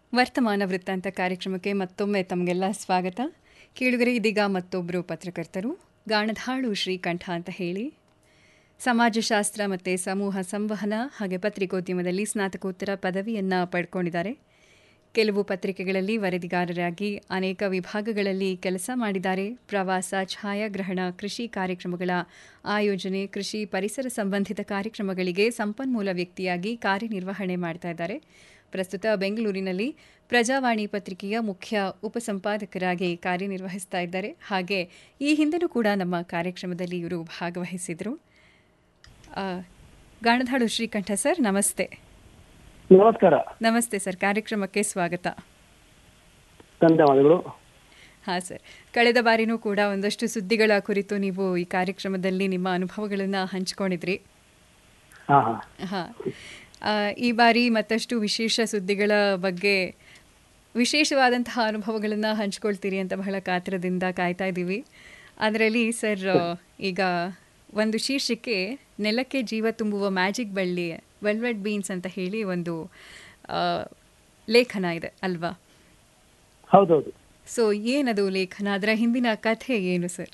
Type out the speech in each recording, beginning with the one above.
ವರ್ತಮಾನ ವೃತ್ತಾಂತ ಕಾರ್ಯಕ್ರಮಕ್ಕೆ ಮತ್ತೊಮ್ಮೆ ತಮಗೆಲ್ಲ ಸ್ವಾಗತ ಕೇಳುಗರೆ ಇದೀಗ ಮತ್ತೊಬ್ಬರು ಪತ್ರಕರ್ತರು ಗಾಣಧಾಳು ಶ್ರೀಕಂಠ ಅಂತ ಹೇಳಿ ಸಮಾಜಶಾಸ್ತ್ರ ಮತ್ತು ಸಮೂಹ ಸಂವಹನ ಹಾಗೆ ಪತ್ರಿಕೋದ್ಯಮದಲ್ಲಿ ಸ್ನಾತಕೋತ್ತರ ಪದವಿಯನ್ನು ಪಡ್ಕೊಂಡಿದ್ದಾರೆ ಕೆಲವು ಪತ್ರಿಕೆಗಳಲ್ಲಿ ವರದಿಗಾರರಾಗಿ ಅನೇಕ ವಿಭಾಗಗಳಲ್ಲಿ ಕೆಲಸ ಮಾಡಿದ್ದಾರೆ ಪ್ರವಾಸ ಛಾಯಾಗ್ರಹಣ ಕೃಷಿ ಕಾರ್ಯಕ್ರಮಗಳ ಆಯೋಜನೆ ಕೃಷಿ ಪರಿಸರ ಸಂಬಂಧಿತ ಕಾರ್ಯಕ್ರಮಗಳಿಗೆ ಸಂಪನ್ಮೂಲ ವ್ಯಕ್ತಿಯಾಗಿ ಕಾರ್ಯನಿರ್ವಹಣೆ ಮಾಡ್ತಾ ಇದ್ದಾರೆ ಪ್ರಸ್ತುತ ಬೆಂಗಳೂರಿನಲ್ಲಿ ಪ್ರಜಾವಾಣಿ ಪತ್ರಿಕೆಯ ಮುಖ್ಯ ಉಪಸಂಪಾದಕರಾಗಿ ಕಾರ್ಯನಿರ್ವಹಿಸ್ತಾ ಇದ್ದಾರೆ ಹಾಗೆ ಈ ಹಿಂದೆನೂ ಕೂಡ ನಮ್ಮ ಕಾರ್ಯಕ್ರಮದಲ್ಲಿ ಇವರು ಭಾಗವಹಿಸಿದರು ಆ, ಗಾಣಧಾಡು ಶ್ರೀಕಂಠ ಸರ್ ನಮಸ್ತೆ ನಮಸ್ಕಾರ ನಮಸ್ತೆ ಸರ್ ಕಾರ್ಯಕ್ರಮಕ್ಕೆ ಸ್ವಾಗತ ಧನ್ಯವಾದಗಳು ಹಾಂ ಸರ್ ಕಳೆದ ಬಾರಿನೂ ಕೂಡ ಒಂದಷ್ಟು ಸುದ್ದಿಗಳ ಕುರಿತು ನೀವು ಈ ಕಾರ್ಯಕ್ರಮದಲ್ಲಿ ನಿಮ್ಮ ಅನುಭವಗಳನ್ನು ಹಂಚ್ಕೊಂಡಿದ್ರಿ ಹಾ ಹಾ ಹಾಂ ಈ ಬಾರಿ ಮತ್ತಷ್ಟು ವಿಶೇಷ ಸುದ್ದಿಗಳ ಬಗ್ಗೆ ವಿಶೇಷವಾದಂತಹ ಅನುಭವಗಳನ್ನು ಹಂಚ್ಕೊಳ್ತೀರಿ ಅಂತ ಬಹಳ ಕಾತರದಿಂದ ಕಾಯ್ತಾ ಇದ್ದೀವಿ ಅದರಲ್ಲಿ ಸರ್ ಈಗ ಒಂದು ಶೀರ್ಷಿಕೆ ನೆಲಕ್ಕೆ ಜೀವ ತುಂಬುವ ಮ್ಯಾಜಿಕ್ ಬಳ್ಳಿ ವೆಲ್ವೆಟ್ ಬೀನ್ಸ್ ಅಂತ ಹೇಳಿ ಒಂದು ಆ, ಲೇಖನ ಇದೆ ಅಲ್ವಾ ಹೌದೌದು ಸೊ ಏನದು ಲೇಖನ ಅದರ ಹಿಂದಿನ ಕಥೆ ಏನು ಸರ್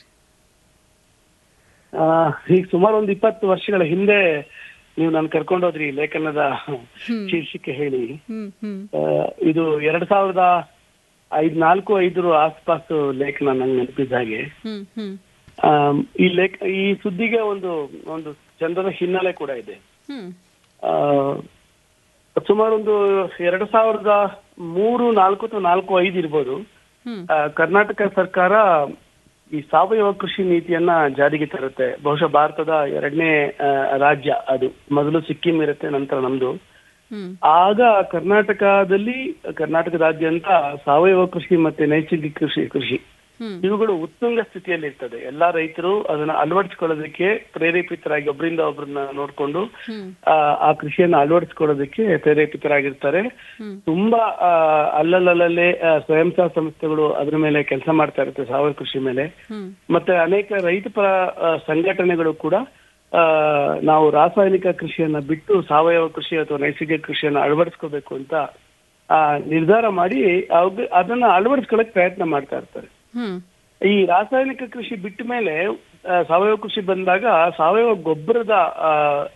ಆ, ಈಗ ಸುಮಾರು ಒಂದು ಇಪ್ಪತ್ತು ವರ್ಷಗಳ ಹಿಂದೆ ನೀವು ನಾನು ಕರ್ಕೊಂಡೋದ್ರಿ ಲೇಖನದ ಶೀರ್ಷಿಕೆ ಹೇಳಿ ಹ್ಮ್ ಹ್ಮ್ ಆ, ಇದು ಎರಡ್ ಸಾವಿರದ ಐದ್ ನಾಲ್ಕು ಐದರ ಆಸ್ಪಾಸು ಲೇಖನ ನಂಗೆ ನೆನಪಿದ್ದ ಹಾಗೆ ಹ್ಮ್ ಹ್ಮ್ ಆಮ್, ಈ ಲೇಖ ಈ ಸುದ್ದಿಗೆ ಒಂದು ಒಂದು ಚಂದದ ಹಿನ್ನೆಲೆ ಕೂಡ ಇದೆ ಹ್ಮ್ ಆ, ಸುಮಾರು ಒಂದು ಎರಡ್ ಸಾವಿರದ ಮೂರು ನಾಲ್ಕು ಅಥವಾ ನಾಲ್ಕು ಐದು ಇರ್ಬೋದು ಹ್ಮ್ ಆ, ಕರ್ನಾಟಕ ಸರ್ಕಾರ ಈ ಸಾವಯವ ಕೃಷಿ ನೀತಿಯನ್ನ ಜಾರಿಗೆ ತರುತ್ತೆ ಬಹುಶಃ ಭಾರತದ ಎರಡನೇ ಆ, ರಾಜ್ಯ ಅದು ಮೊದಲು ಸಿಕ್ಕಿಂ ಇರುತ್ತೆ ನಂತರ ನಮ್ದು ಹ್ಮ್ ಆಗ ಕರ್ನಾಟಕದಲ್ಲಿ ಕರ್ನಾಟಕದಾದ್ಯಂತ ಸಾವಯವ ಕೃಷಿ ಮತ್ತೆ ನೈಸರ್ಗಿಕ ಕೃಷಿ ಕೃಷಿ ಹ್ಮ್ ಇವುಗಳು ಉತ್ತುಂಗ ಸ್ಥಿತಿಯಲ್ಲಿ ಇರ್ತದೆ ಎಲ್ಲಾ ರೈತರು ಅದನ್ನ ಅಳವಡಿಸ್ಕೊಳ್ಳೋದಕ್ಕೆ ಪ್ರೇರೇಪಿತರಾಗಿ ಒಬ್ಬರಿಂದ ಒಬ್ಬರನ್ನ ನೋಡ್ಕೊಂಡು ಹ್ಮ್ ಆ, ಆ ಕೃಷಿಯನ್ನ ಅಳವಡಿಸ್ಕೊಳ್ಳೋದಕ್ಕೆ ಪ್ರೇರೇಪಿತರಾಗಿರ್ತಾರೆ ಹ್ಮ್ ತುಂಬಾ ಆ, ಅಲ್ಲಲ್ಲಲ್ಲೇ ಆ, ಸ್ವಯಂ ಸಹಾಯ ಸಂಸ್ಥೆಗಳು ಅದ್ರ ಮೇಲೆ ಕೆಲಸ ಮಾಡ್ತಾ ಇರುತ್ತೆ ಸಾವಯವ ಕೃಷಿ ಮೇಲೆ ಹ್ಮ್ ಮತ್ತೆ ಅನೇಕ ರೈತ ಪರ ಆ, ಸಂಘಟನೆಗಳು ಕೂಡ ಆ, ನಾವು ರಾಸಾಯನಿಕ ಕೃಷಿಯನ್ನ ಬಿಟ್ಟು ಸಾವಯವ ಕೃಷಿ ಅಥವಾ ನೈಸರ್ಗಿಕ ಕೃಷಿಯನ್ನ ಅಳವಡಿಸ್ಕೋಬೇಕು ಅಂತ ಆ, ನಿರ್ಧಾರ ಮಾಡಿ ಅವಾಗ ಅದನ್ನ ಅಳವಡಿಸ್ಕೊಳ್ಳಕ್ ಪ್ರಯತ್ನ ಮಾಡ್ತಾ ಇರ್ತಾರೆ ಹ್ಮ್ ಈ ರಾಸಾಯನಿಕ ಕೃಷಿ ಬಿಟ್ಟ ಮೇಲೆ ಆ, ಸಾವಯವ ಕೃಷಿ ಬಂದಾಗ ಸಾವಯವ ಗೊಬ್ಬರದ ಆ,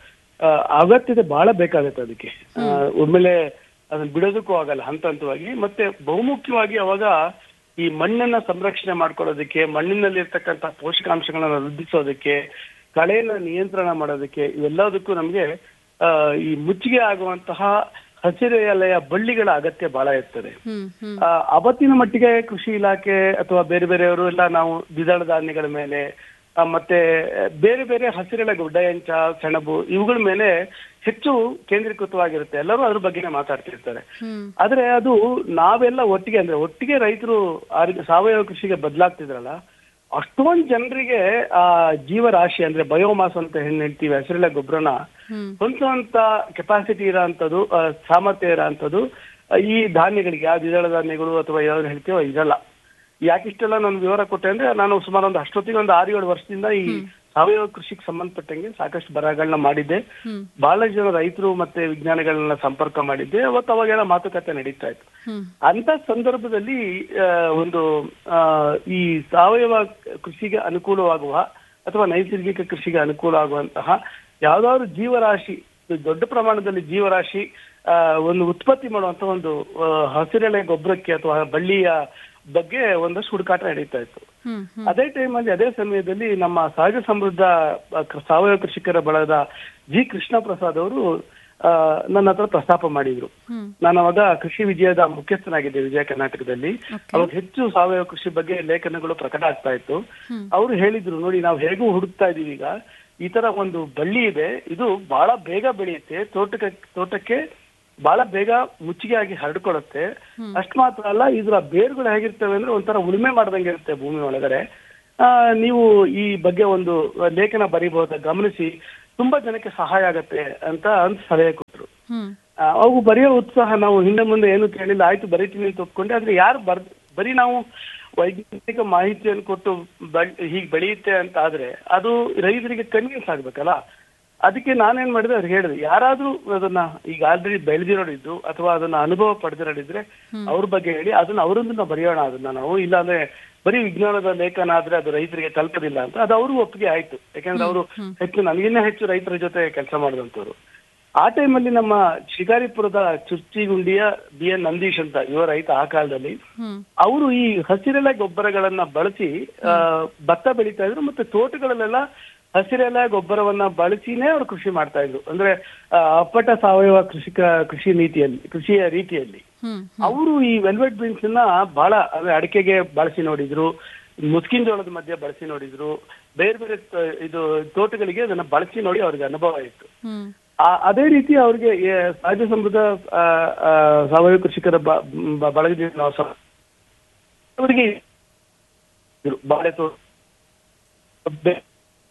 ಆ, ಅಗತ್ಯತೆ ಬಹಳ ಬೇಕಾಗುತ್ತೆ ಅದಕ್ಕೆ ಆ, ಒಮ್ಮೆಲೆ ಅದನ್ನ ಬಿಡೋದಕ್ಕೂ ಆಗಲ್ಲ ಹಂತ ಹಂತವಾಗಿ ಮತ್ತೆ ಬಹುಮುಖ್ಯವಾಗಿ ಅವಾಗ ಈ ಮಣ್ಣನ್ನ ಸಂರಕ್ಷಣೆ ಮಾಡ್ಕೊಳ್ಳೋದಕ್ಕೆ ಮಣ್ಣಿನಲ್ಲಿ ಇರ್ತಕ್ಕಂಥ ಪೋಷಕಾಂಶಗಳನ್ನ ವೃದ್ಧಿಸೋದಕ್ಕೆ ಕಳೆಯನ್ನ ನಿಯಂತ್ರಣ ಮಾಡೋದಕ್ಕೆ ಇವೆಲ್ಲದಕ್ಕೂ ನಮ್ಗೆ ಆ, ಈ ಮುಚ್ಚಿಗೆ ಆಗುವಂತಹ ಹಸಿರು ಎಲೆಯ ಬಳ್ಳಿಗಳ ಅಗತ್ಯ ಬಹಳ ಇರ್ತದೆ ಹ್ಮ್ ಹ್ಮ್ ಆ, ಅವತ್ತಿನ ಮಟ್ಟಿಗೆ ಕೃಷಿ ಇಲಾಖೆ ಅಥವಾ ಬೇರೆ ಬೇರೆಯವರು ಎಲ್ಲ ನಾವು ದ್ವಿದಳ ಧಾನ್ಯಗಳ ಮೇಲೆ ಆ, ಮತ್ತೆ ಬೇರೆ ಬೇರೆ ಹಸಿರೆಲೆ ಗುಡ್ಡಯಂಚ ಸೆಣಬು ಇವುಗಳ ಮೇಲೆ ಹೆಚ್ಚು ಕೇಂದ್ರೀಕೃತವಾಗಿರುತ್ತೆ ಎಲ್ಲರೂ ಅದ್ರ ಬಗ್ಗೆನೇ ಮಾತಾಡ್ತಿರ್ತಾರೆ ಹ್ಮ್ ಆದ್ರೆ ಅದು ನಾವೆಲ್ಲ ಒಟ್ಟಿಗೆ ಅಂದ್ರೆ ಒಟ್ಟಿಗೆ ರೈತರು ಆರ್- ಸಾವಯವ ಕೃಷಿಗೆ ಬದಲಾಗ್ತಿದ್ರಲ್ಲ ಅಷ್ಟೊಂದ್ ಜನರಿಗೆ ಆ ಜೀವರಾಶಿ ಅಂದ್ರೆ ಬಯೋಮಾಸ್ ಅಂತ ಏನ್ ಹೇಳ್ತೀವಿ ಹಸಿರೆಲೆ ಗೊಬ್ಬರನ ಹ್ಮ್ ಹೊಂದುವಂತ ಕೆಪಾಸಿಟಿ ಇರೋಂಥದ್ದು ಆ, ಸಾಮರ್ಥ್ಯ ಇರೋಂಥದ್ದು ಆ, ಈ ಧಾನ್ಯಗಳಿಗೆ ಯಾವ ದ್ವಿದಳ ಧಾನ್ಯಗಳು ಅಥವಾ ಯಾವ್ದು ಹೇಳ್ತೀವೋ ಇದಲ್ಲ ಯಾಕಿಷ್ಟೆಲ್ಲ ನಾನು ವಿವರ ಕೊಟ್ಟೆ ಅಂದ್ರೆ ನಾನು ಸುಮಾರು ಒಂದು ಅಷ್ಟೊತ್ತಿಗೆ ಒಂದು ಆರು ಏಳು ವರ್ಷದಿಂದ ಈ ಸಾವಯವ ಕೃಷಿಗೆ ಸಂಬಂಧಪಟ್ಟಂಗೆ ಸಾಕಷ್ಟು ಬರಹಗಳನ್ನ ಮಾಡಿದ್ದೆ ಹ್ಮ್ ಬಹಳ ಜನ ರೈತರು ಮತ್ತೆ ವಿಜ್ಞಾನಿಗಳನ್ನ ಸಂಪರ್ಕ ಮಾಡಿದ್ದೆ ಅವತ್ತು ಅವಾಗೆಲ್ಲ ಮಾತುಕತೆ ನಡೀತಾ ಇತ್ತು ಹ್ಮ್ ಅಂತ ಸಂದರ್ಭದಲ್ಲಿ ಆ, ಒಂದು ಆ, ಈ ಸಾವಯವ ಕೃಷಿಗೆ ಅನುಕೂಲವಾಗುವ ಅಥವಾ ನೈಸರ್ಗಿಕ ಕೃಷಿಗೆ ಅನುಕೂಲ ಆಗುವಂತಹ ಯಾವ್ದಾದ್ರು ಜೀವರಾಶಿ ದೊಡ್ಡ ಪ್ರಮಾಣದಲ್ಲಿ ಜೀವರಾಶಿ ಆ, ಒಂದು ಉತ್ಪತ್ತಿ ಮಾಡುವಂತ ಒಂದು ಆ, ಹಸಿರೆಲೆ ಗೊಬ್ಬರಕ್ಕೆ ಅಥವಾ ಬಳ್ಳಿಯ ಬಗ್ಗೆ ಒಂದಷ್ಟು ಹುಡುಕಾಟ ನಡೀತಾ ಇತ್ತು ಹ್ಮ್ ಹ್ಮ್ ಅದೇ ಟೈಮಲ್ಲಿ ಅದೇ ಸಮಯದಲ್ಲಿ ನಮ್ಮ ಸಹಜ ಸಮೃದ್ಧ ಆ, ಕ- ಸಾವಯವ ಕೃಷಿಕರ ಬಳಗದ ಜಿ ಕೃಷ್ಣ ಪ್ರಸಾದ್ ಅವರು ಆ, ನನ್ನ ಹತ್ರ ಪ್ರಸ್ತಾಪ ಮಾಡಿದ್ರು ಹ್ಮ್ ನಾನು ಅವಾಗ ಕೃಷಿ ವಿಜಯದ ಮುಖ್ಯಸ್ಥನಾಗಿದ್ದೆ ವಿಜಯ ಕರ್ನಾಟಕದಲ್ಲಿ ಅವಾಗ ಹೆಚ್ಚು ಸಾವಯವ ಕೃಷಿ ಬಗ್ಗೆ ಲೇಖನಗಳು ಪ್ರಕಟ ಆಗ್ತಾ ಇತ್ತು ಹ್ಮ್. ಅವರು ಹೇಳಿದ್ರು ನೋಡಿ ನಾವು ಹೇಗೂ ಹುಡುಕ್ತಾ ಇದೀವಿ ಈಗ ಈ ತರ ಒಂದು ಬಳ್ಳಿ ಇದೆ ಇದು ಬಹಳ ಬೇಗ ಬೆಳೆಯುತ್ತೆ ತೋಟಕ್ಕೆ ತೋಟಕ್ಕೆ ಬಹಳ ಬೇಗ ಮುಚ್ಚಿಗೆ ಆಗಿ ಹರಡ್ಕೊಳ್ಳುತ್ತೆ ಅಷ್ಟ್ ಮಾತ್ರ ಅಲ್ಲ ಇದ್ರ ಬೇರುಗಳು ಹೇಗಿರ್ತವೆ ಅಂದ್ರೆ ಒಂಥರ ಉಳುಮೆ ಮಾಡ್ದಂಗೆ ಇರುತ್ತೆ ಭೂಮಿ ಒಳಗಡೆ ಆ, ನೀವು ಈ ಬಗ್ಗೆ ಒಂದು ಲೇಖನ ಬರೀಬಹುದ ಗಮನಿಸಿ ತುಂಬಾ ಜನಕ್ಕೆ ಸಹಾಯ ಆಗತ್ತೆ ಅಂತ ಅಂತ ಸಲಹೆ ಕೊಟ್ರು ಹ್ಮ್ ಆ, ಅವು ಬರೆಯೋ ಉತ್ಸಾಹ ನಾವು ಹಿಂದೆ ಮುಂದೆ ಏನು ಕೇಳಿಲ್ಲ ಆಯ್ತು ಬರೀತೀನಿ ಅಂತ ಒಪ್ಕೊಂಡೆ ಆದ್ರೆ ಯಾರು ಬರ್ ಬರೀ ನಾವು ವೈಜ್ಞಾನಿಕ ಮಾಹಿತಿಯನ್ನು ಕೊಟ್ಟು ಬ- ಹೀಗೆ ಬೆಳೆಯುತ್ತೆ ಅಂತ ಆದ್ರೆ ಅದು ರೈತರಿಗೆ ಕನ್ವಿನ್ಸ್ ಆಗ್ಬೇಕಲ್ಲ ಅದಕ್ಕೆ ನಾನೇನ್ ಮಾಡಿದೆ ಅವ್ರಿಗೆ ಹೇಳಿದೆ ಯಾರಾದ್ರೂ ಅದನ್ನ ಈಗ ಆಲ್ರೆಡಿ ಬೆಳೆದಿರೋರಿದ್ದು ಅಥವಾ ಅದನ್ನ ಅನುಭವ ಪಡೆದಿರೋರಿದ್ರೆ ಅವ್ರ ಬಗ್ಗೆ ಹೇಳಿ ಅದನ್ನ ಅವರೊಂದನ್ನ ಬರೆಯೋಣ ಅದನ್ನ ನಾವು ಇಲ್ಲಾಂದ್ರೆ ಬರೀ ವಿಜ್ಞಾನದ ಲೇಖನ ಆದ್ರೆ ಅದು ರೈತರಿಗೆ ತಲುಪೋದಿಲ್ಲ ಅಂತ ಅದು ಅವರು ಒಪ್ಪಿಗೆ ಆಯ್ತು ಯಾಕಂದ್ರೆ ಅವರು ಹೆಚ್ಚು ನನಗಿನ್ನ ಹೆಚ್ಚು ರೈತರ ಜೊತೆ ಕೆಲಸ ಮಾಡಿದಂತವ್ರು ಆ ಟೈಮಲ್ಲಿ ನಮ್ಮ ಶಿಕಾರಿಪುರದ ಚುರ್ಚಿಗುಂಡಿಯ ಬಿ ಎನ್ ನಂದೀಶ್ ಅಂತ ಯುವ ರೈತ ಆ ಕಾಲದಲ್ಲಿ ಹ್ಮ್ ಅವರು ಈ ಹಸಿರೆಲೆ ಗೊಬ್ಬರಗಳನ್ನ ಬಳಸಿ ಆ, ಭತ್ತ ಬೆಳೀತಾ ಇದ್ರು ಮತ್ತೆ ತೋಟಗಳಲ್ಲೆಲ್ಲ ಹಸಿರೆಲೆ ಗೊಬ್ಬರವನ್ನ ಬಳಸಿನೇ ಅವ್ರು ಕೃಷಿ ಮಾಡ್ತಾ ಇದ್ರು ಅಂದ್ರೆ ಆ, ಅಪ್ಪಟ ಸಾವಯವ ಕೃಷಿಕ ಕೃಷಿ ನೀತಿಯಲ್ಲಿ ಕೃಷಿಯ ರೀತಿಯಲ್ಲಿ ಹ್ಮ್ ಅವರು ಈ ವೆಲ್ವೆಟ್ ಬೀನ್ಸ್ ನ ಬಹಳ ಅಂದ್ರೆ ಅಡಿಕೆಗೆ ಬಳಸಿ ನೋಡಿದ್ರು ಮುಸ್ಕಿನ್ ಜೋಳದ ಮಧ್ಯೆ ಬಳಸಿ ನೋಡಿದ್ರು ಬೇರೆ ಬೇರೆ ತ- ಇದು ತೋಟಗಳಿಗೆ ಅದನ್ನ ಬಳಸಿ ನೋಡಿ ಅವ್ರಿಗೆ ಅನುಭವ ಇತ್ತು ಹ್ಮ್ ಆ- ಅದೇ ರೀತಿ ಅವ್ರಿಗೆ ಏ, ಸಹಜ ಸಮೃದ್ಧ ಆ, ಆ, ಸಾವಯವ ಕೃಷಿಕರ ಬ- ಬ- ಬಳಗದಿಂದ ನಾವು ಸ- ಅವರಿಗೆ ಇದ್ರು. ಬಾಳೆ ತೋಟ ಬೆ-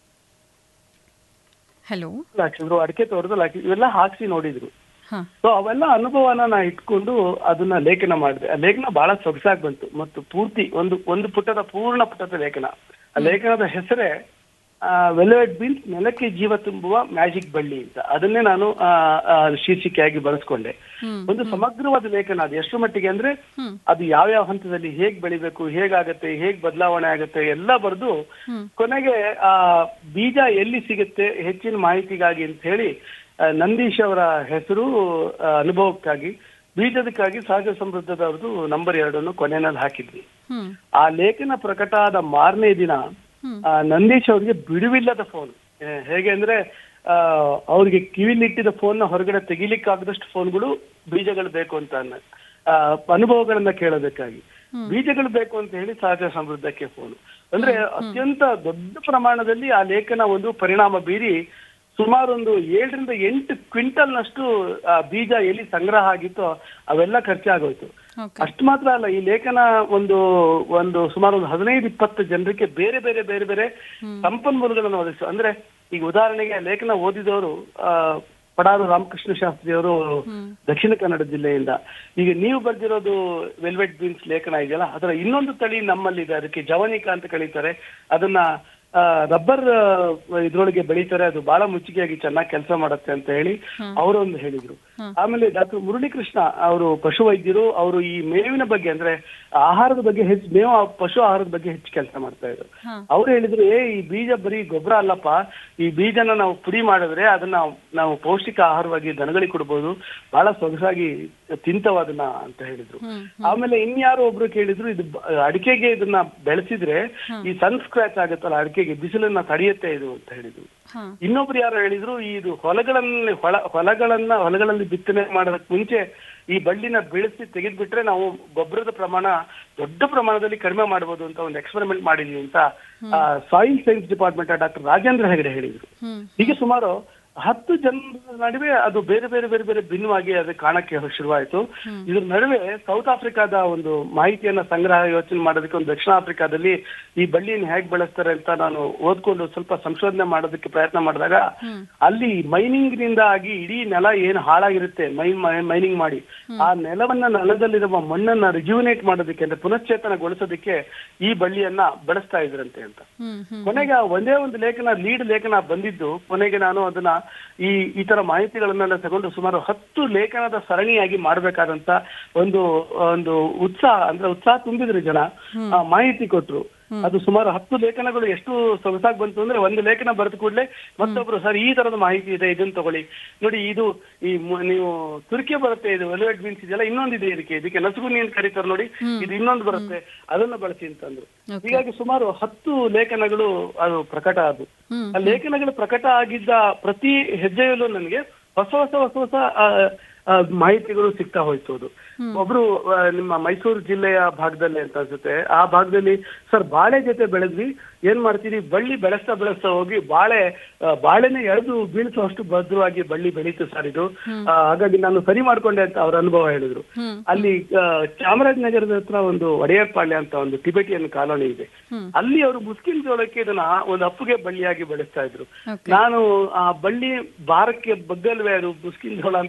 ಹಲೋ ಹಾಕಿದ್ರು ಅಡಿಕೆ ತೋಟದಲ್ಲಿ ಹಾಕಿ ಇವೆಲ್ಲ ಹಾಕ್ಸಿ ನೋಡಿದ್ರು ಹಾ ಸೊ ಅವೆಲ್ಲ ಅನುಭವನ ನಾ ಇಟ್ಕೊಂಡು ಅದನ್ನ ಲೇಖನ ಮಾಡಿದೆ ಆ ಲೇಖನ ಬಹಳ ಸೊಗಸಾಗಿ ಬಂತು ಮತ್ತು ಪೂರ್ತಿ ಒಂದು ಒಂದು ಪುಟದ ಪೂರ್ಣ ಪುಟದ ಲೇಖನ ಆ ಲೇಖನದ ಹೆಸರೇ ವೆಲ್ವೆಟ್ ಬೀನ್ಸ್ ನೆಲಕ್ಕೆ ಜೀವ ತುಂಬುವ ಮ್ಯಾಜಿಕ್ ಬಳ್ಳಿ ಅಂತ ಅದನ್ನೇ ನಾನು ಆ, ಆ, ಶೀರ್ಷಿಕೆಯಾಗಿ ಬಳಸ್ಕೊಂಡೆ ಹ್ಮ್ ಒಂದು ಸಮಗ್ರವಾದ ಲೇಖನ ಅದು ಎಷ್ಟು ಮಟ್ಟಿಗೆ ಅಂದ್ರೆ ಹ್ಮ್ ಅದು ಯಾವ್ಯಾವ ಹಂತದಲ್ಲಿ ಹೇಗ್ ಬೆಳಿಬೇಕು ಹೇಗಾಗತ್ತೆ ಹೇಗ್ ಬದಲಾವಣೆ ಆಗುತ್ತೆ ಎಲ್ಲ ಬರೆದು ಹ್ಮ್ ಕೊನೆಗೆ ಆ ಬೀಜ ಎಲ್ಲಿ ಸಿಗುತ್ತೆ ಹೆಚ್ಚಿನ ಮಾಹಿತಿಗಾಗಿ ಅಂತ ಹೇಳಿ ಆ, ನಂದೀಶ್ ಅವರ ಹೆಸರು ಆ, ಅನುಭವಕ್ಕಾಗಿ ಬೀಜದಕ್ಕಾಗಿ ಸಹಜ ಸಮೃದ್ಧದವ್ರದ್ದು ನಂಬರ್ ಎರಡನ್ನು ಕೊನೆಯಲ್ಲಿ ಹಾಕಿದ್ವಿ ಹ್ಮ್ ಆ ಲೇಖನ ಪ್ರಕಟ ಆದ ಮಾರನೇ ದಿನ ಹ್ಮ್ ಆ, ನಂದೀಶ್ ಅವರಿಗೆ ಬಿಡುವಿಲ್ಲದ ಫೋನ್ ಹೇಗೆ ಅಂದ್ರೆ ಆ, ಅವ್ರಿಗೆ ಕಿವಿಲಿಟ್ಟಿದ ಫೋನ್ ಹೊರಗಡೆ ತೆಗಿಲಿಕ್ಕಾಗದಷ್ಟು ಫೋನ್ಗಳು ಬೀಜಗಳು ಬೇಕು ಅಂತ ಅನ್ನ- ಆ, ಅನುಭವಗಳನ್ನ ಕೇಳೋದಕ್ಕಾಗಿ ಬೀಜಗಳು ಬೇಕು ಅಂತ ಹೇಳಿ ಸಹಜ ಸಮೃದ್ಧಕ್ಕೆ ಫೋನ್ ಅಂದ್ರೆ ಅತ್ಯಂತ ದೊಡ್ಡ ಪ್ರಮಾಣದಲ್ಲಿ ಆ ಲೇಖನ ಒಂದು ಪರಿಣಾಮ ಬೀರಿ ಸುಮಾರು ಒಂದು ಏಳರಿಂದ ಎಂಟು ಕ್ವಿಂಟಲ್ ನಷ್ಟು ಆ, ಬೀಜ ಎಲ್ಲಿ ಸಂಗ್ರಹ ಆಗಿತ್ತೋ ಅವೆಲ್ಲ ಖರ್ಚಾಗೋಯ್ತು ಓಕೆ ಅಷ್ಟು ಮಾತ್ರ ಅಲ್ಲ ಈ ಲೇಖನ ಒಂದು ಒಂದು ಸುಮಾರು ಒಂದು ಹದಿನೈದು ಇಪ್ಪತ್ತು ಜನರಿಗೆ ಬೇರೆ ಬೇರೆ ಬೇರೆ ಬೇರೆ ಸಂಪನ್ಮೂಲಗಳನ್ನು ಒದಗಿಸು ಅಂದ್ರೆ ಈಗ ಉದಾಹರಣೆಗೆ ಆ ಲೇಖನ ಓದಿದವರು ಆ ಪಡಾರು ರಾಮಕೃಷ್ಣ ಶಾಸ್ತ್ರಿ ಅವರು ದಕ್ಷಿಣ ಕನ್ನಡ ಜಿಲ್ಲೆಯಿಂದ ಈಗ ನೀವು ಬರ್ದಿರೋದು ವೆಲ್ವೆಟ್ ಬೀನ್ಸ್ ಲೇಖನ ಇದೆಯಲ್ಲ ಅದರ ಇನ್ನೊಂದು ತಳಿ ನಮ್ಮಲ್ಲಿದೆ ಅದಕ್ಕೆ ಜವನಿಕಾ ಅಂತ ಕರೀತಾರೆ ಅದನ್ನ ರಬ್ಬರ್ ಇದ್ರೊಳಗೆ ಬೆಳೀತಾರೆ ಅದು ಬಹಳ ಮುಚ್ಚಿಗೆಯಾಗಿ ಚೆನ್ನಾಗಿ ಕೆಲಸ ಮಾಡುತ್ತೆ ಅಂತ ಹೇಳಿ ಅವರೊಂದು ಹೇಳಿದ್ರು ಆಮೇಲೆ ಡಾಕ್ಟರ್ ಮುರಳೀಕೃಷ್ಣ ಅವರು ಪಶು ವೈದ್ಯರು ಅವರು ಈ ಮೇವಿನ ಬಗ್ಗೆ ಅಂದ್ರೆ ಆಹಾರದ ಬಗ್ಗೆ ಹೆಚ್ಚು ಮೇವು ಪಶು ಆಹಾರದ ಬಗ್ಗೆ ಹೆಚ್ಚು ಕೆಲಸ ಮಾಡ್ತಾ ಇದ್ರು ಹಾ. ಅವ್ರು ಹೇಳಿದ್ರು ಏ ಈ ಬೀಜ ಬರೀ ಗೊಬ್ಬರ ಅಲ್ಲಪ್ಪ ಈ ಬೀಜನ ನಾವು ಪುಡಿ ಮಾಡಿದ್ರೆ ಅದನ್ನ ನಾವು ಪೌಷ್ಟಿಕ ಆಹಾರವಾಗಿ ದನಗಳಿಗೆ ಕೊಡ್ಬೋದು ಬಹಳ ಸೊಗಸಾಗಿ ತಿಂತವ ಅದನ್ನ ಅಂತ ಹೇಳಿದ್ರು ಹ್ಮ್ ಆಮೇಲೆ ಇನ್ಯಾರೋ ಒಬ್ರು ಕೇಳಿದ್ರು ಇದು ಬ- ಅಡಿಕೆಗೆ ಇದನ್ನ ಬೆಳೆಸಿದ್ರೆ ಈ ಸನ್ ಸ್ಕ್ರಾಚ್ ಆಗುತ್ತಲ್ಲ ಅಡಿಕೆಗೆ ಬಿಸಿಲನ್ನ ತಡೆಯುತ್ತೆ ಇದು ಅಂತ ಹೇಳಿದ್ರು ಹಾ ಇನ್ನೊಬ್ರು ಯಾರು ಹೇಳಿದ್ರು ಇದು ಹೊಲಗಳಲ್ಲಿ ಹೊಲ ಹೊಲಗಳನ್ನ ಹೊಲಗಳಲ್ಲಿ ಬಿತ್ತನೆ ಮಾಡೋದಕ್ಕೆ ಮುಂಚೆ ಈ ಬಳ್ಳಿನ ಬೆಳೆಸಿ ತೆಗೆದ್ಬಿಟ್ರೆ ನಾವು ಗೊಬ್ಬರದ ಪ್ರಮಾಣ ದೊಡ್ಡ ಪ್ರಮಾಣದಲ್ಲಿ ಕಡಿಮೆ ಮಾಡಬಹುದು ಅಂತ ಒಂದು ಎಕ್ಸ್ಪೆರಿಮೆಂಟ್ ಮಾಡಿದ್ವಿ ಅಂತ soil science department doctor Rajendra Hegde ಹೇಳಿದ್ರು ಹ್ಮ್ ಹೀಗೆ ಸುಮಾರು ಹತ್ತು ಜನರ ನಡುವೆ ಅದು ಬೇರೆ ಬೇರೆ ಬೇರೆ ಬೇರೆ ಭಿನ್ನವಾಗಿ ಅದು ಕಾಣಕ್ಕೆ ಶುರುವಾಯಿತು ಇದ್ರ ನಡುವೆ ಸೌತ್ ಆಫ್ರಿಕಾದ ಒಂದು ಮಾಹಿತಿಯನ್ನ ಸಂಗ್ರಹ ಯೋಚನೆ ಮಾಡೋದಕ್ಕೆ ಒಂದು ದಕ್ಷಿಣ ಆಫ್ರಿಕಾದಲ್ಲಿ ಈ ಬಳ್ಳಿಯನ್ನು ಹೇಗೆ ಬೆಳೆಸ್ತಾರೆ ಅಂತ ನಾನು ಓದ್ಕೊಂಡು ಸ್ವಲ್ಪ ಸಂಶೋಧನೆ ಮಾಡೋದಕ್ಕೆ ಪ್ರಯತ್ನ ಮಾಡಿದಾಗ ಅಲ್ಲಿ ಮೈನಿಂಗ್ ನಿಂದ ಆಗಿ ಇಡೀ ನೆಲ ಏನು ಹಾಳಾಗಿರುತ್ತೆ ಮೈನ್ ಮೈನಿಂಗ್ ಮಾಡಿ ಆ ನೆಲವನ್ನ ನೆಲದಲ್ಲಿರುವ ಮಣ್ಣನ್ನ ರಿಜ್ಯೂನೇಟ್ ಮಾಡೋದಕ್ಕೆ ಅಂದ್ರೆ ಪುನಶ್ಚೇತನಗೊಳಿಸೋದಕ್ಕೆ ಈ ಬಳ್ಳಿಯನ್ನ ಬೆಳೆಸ್ತಾ ಇದ್ರಂತೆ ಅಂತ ಹ್ಮ್ ಹ್ಮ್ ಕೊನೆಗೆ ಆ ಒಂದೇ ಒಂದು ಲೇಖನ ಲೀಡ್ ಲೇಖನ ಬಂದಿದ್ದು ಕೊನೆಗೆ ನಾನು ಅದನ್ನ ಈ ಈ ತರ ಮಾಹಿತಿಗಳನ್ನೆಲ್ಲ ತಗೊಂಡು ಸುಮಾರು ಹತ್ತು ಲೇಖನದ ಸರಣಿಯಾಗಿ ಮಾಡಬೇಕಾದಂತ ಒಂದು ಒಂದು ಉತ್ಸಾಹ ಅಂದ್ರೆ ಉತ್ಸಾಹ ತುಂಬಿದ್ರು ಜನ ಆ ಮಾಹಿತಿ ಕೊಟ್ರು ಅದು ಸುಮಾರು ಹತ್ತು ಲೇಖನಗಳು ಎಷ್ಟು ಸೊಗಸಾಗಿ ಬಂತು ಅಂದ್ರೆ ಒಂದು ಲೇಖನ ಬರೆದ ಕೂಡಲೇ ಮತ್ತೊಬ್ರು ಸರ್ ಈ ತರದ ಮಾಹಿತಿ ಇದೆ ಇದನ್ನ ತಗೊಳ್ಳಿ ನೋಡಿ ಇದು ಈ ಮು- ನೀವು ತುರ್ಕೆ ಬರುತ್ತೆ ಇದು ವೆಲ್ವೆಟ್ ಬೀನ್ಸ್ ಇದೆಯಲ್ಲ ಇನ್ನೊಂದಿದೆ ಇದಕ್ಕೆ ಇದಕ್ಕೆ ನಸುಗುನಿ ಅಂತ ಕರೀತಾರೆ ನೋಡಿ ಇದು ಇನ್ನೊಂದು ಬರುತ್ತೆ ಅದನ್ನ ಬಳಸಿ ಅಂತಂದ್ರು ಹೀಗಾಗಿ ಸುಮಾರು ಹತ್ತು ಲೇಖನಗಳು ಅದು ಪ್ರಕಟ ಆದವು ಹ್ಮ್ ಆ ಲೇಖನಗಳು ಪ್ರಕಟ ಆಗಿದ್ದ ಪ್ರತಿ ಹೆಜ್ಜೆಯಲ್ಲೂ ನನಗೆ ಹೊಸ ಹೊಸ ಹೊಸ ಹೊಸ ಆ, ಆ, ಮಾಹಿತಿಗಳು ಸಿಗ್ತಾ ಹೋಯ್ತು ಅದು ಒಬ್ರು ಆ, ನಿಮ್ಮ ಮೈಸೂರು ಜಿಲ್ಲೆಯ ಭಾಗದಲ್ಲಿ ಅಂತ ಅನ್ಸುತ್ತೆ ಆ ಭಾಗದಲ್ಲಿ ಸರ್ ಬಾಳೆ ಜೊತೆ ಬೆಳೆದ್ವಿ ಏನ್ ಮಾಡ್ತೀರಿ ಬಳ್ಳಿ ಬೆಳೆಸ್ತಾ ಬೆಳೆಸ್ತಾ ಹೋಗಿ ಬಾಳೆ ಆ, ಬಾಳೆನೆ ಎಳೆದು ಬೀಳಿಸುವಷ್ಟು ಭದ್ರವಾಗಿ ಬಳ್ಳಿ ಬೆಳೀತು ಸರ್ ಇದು ಆ, ಹಾಗಾಗಿ ನಾನು ಸರಿ ಮಾಡ್ಕೊಂಡೆ ಅಂತ ಅವ್ರ ಅನುಭವ ಹೇಳಿದ್ರು ಹ್ಮ್ ಅಲ್ಲಿ ಆ, ಚಾಮರಾಜನಗರದ ಹತ್ರ ಒಂದು ಒಡೆಯರ್ಪಾಳ್ಯ ಅಂತ ಒಂದು ಟಿಬೆಟಿಯನ್ ಕಾಲೋನಿ ಇದೆ ಹ್ಮ್. ಅಲ್ಲಿ ಅವರು ಮುಸ್ಕಿನ್ ಜೋಳಕ್ಕೆ ಇದನ್ನ ಒಂದು ಅಪ್ಪುಗೆ ಬಳ್ಳಿಯಾಗಿ ಬೆಳೆಸ್ತಾ ಇದ್ರು ಓಕೆ ನಾನು ಆ ಬಳ್ಳಿ ಭಾರಕ್ಕೆ ಬಗ್ಗಲ್ವೇ ಅದು ಮುಸ್ಕಿನ್ ಜೋಳ ಅಂತ